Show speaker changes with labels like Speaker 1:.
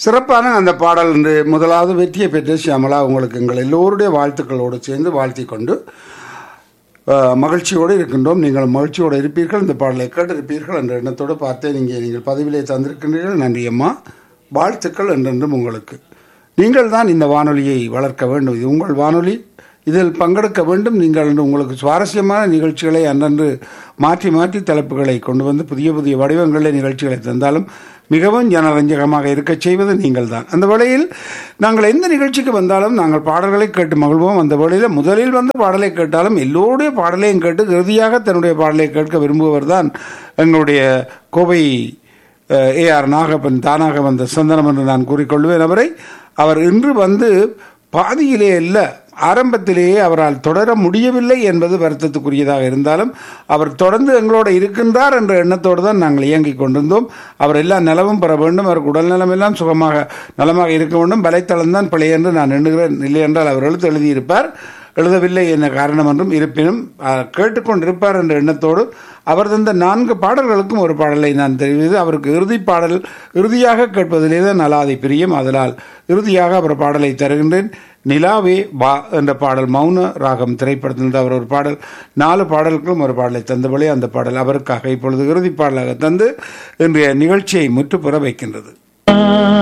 Speaker 1: சிறப்பான அந்த பாடல் என்று முதலாவது வெற்றியை பெற்ற சியாமலா உங்களுக்கு எங்கள் எல்லோருடைய வாழ்த்துக்களோடு சேர்ந்து வாழ்த்தி கொண்டு அஹ், மகிழ்ச்சியோடு இருக்கின்றோம் நீங்கள் மகிழ்ச்சியோடு இருப்பீர்கள் இந்த பாடலை கேட்டிருப்பீர்கள் என்ற எண்ணத்தோடு பார்த்தேன் இங்கே நீங்கள் பதிவிலே தந்திருக்கின்றீர்கள் நன்றி அம்மா வாழ்த்துக்கள் என்றென்றும் உங்களுக்கு நீங்கள் தான் இந்த வானொலியை வளர்க்க வேண்டும் இது உங்கள் வானொலி இதில் பங்கெடுக்க வேண்டும் நீங்கள் என்று உங்களுக்கு சுவாரஸ்யமான நிகழ்ச்சிகளை அன்றன்று மாற்றி மாற்றி தலைப்புகளை கொண்டு வந்து புதிய புதிய வடிவங்களில் நிகழ்ச்சிகளை தந்தாலும் மிகவும் ஜனரஞ்சகமாக இருக்கச் செய்வது நீங்கள் தான் அந்த வேளையில் நாங்கள் எந்த நிகழ்ச்சிக்கு வந்தாலும் நாங்கள் பாடல்களை கேட்டு மகிழ்வோம் அந்த வேளையில் முதலில் வந்து பாடலை கேட்டாலும் எல்லோருடைய பாடலையும் கேட்டு இறுதியாக தன்னுடைய பாடலை கேட்க விரும்புவர் தான் எங்களுடைய கோவை ஏ ஆர் நாகப்பன் தானாக வந்த சந்தனம் என்று நான் கூறிக்கொள்வேன் அவரை அவர் இன்று வந்து பாதியிலே அல்ல ஆரம்பத்திலேயே அவரால் தொடர முடியவில்லை என்பது வருத்தத்துக்குரியதாக இருந்தாலும் அவர் தொடர்ந்து எங்களோட இருக்கின்றார் என்ற எண்ணத்தோடு தான் நாங்கள் இயங்கிக் கொண்டிருந்தோம் அவர் எல்லாம் நலமும் பெற வேண்டும் அவருக்கு உடல்நலம் எல்லாம் சுகமாக நலமாக இருக்க வேண்டும் வலைத்தளம் தான் பிழை என்று நான் எண்ணுகிறேன் இல்லை என்றால் அவர் எழுத்து எழுதியிருப்பார் எழுதவில்லை என்ன காரணம் என்றும் இருப்பினும் அஹ், கேட்டுக்கொண்டிருப்பார் என்ற எண்ணத்தோடு அவர் தந்த நான்கு பாடல்களுக்கும் ஒரு பாடலை நான் தெரிவித்து அவருக்கு இறுதி பாடல் இறுதியாக கேட்பதிலே தான் நலாதி பிரியம் அதனால் இறுதியாக அவர் பாடலை தருகின்றேன் நிலாவே வா என்ற பாடல் மௌன ராகம் திரைப்படத்திலிருந்து அவர் ஒரு பாடல் நாலு பாடல்களும் ஒரு பாடலை தந்தபடி அந்த பாடல் அவருக்காக இப்பொழுது இறுதி பாடலாக தந்து இன்றைய நிகழ்ச்சியை முற்றுப்புற வைக்கின்றது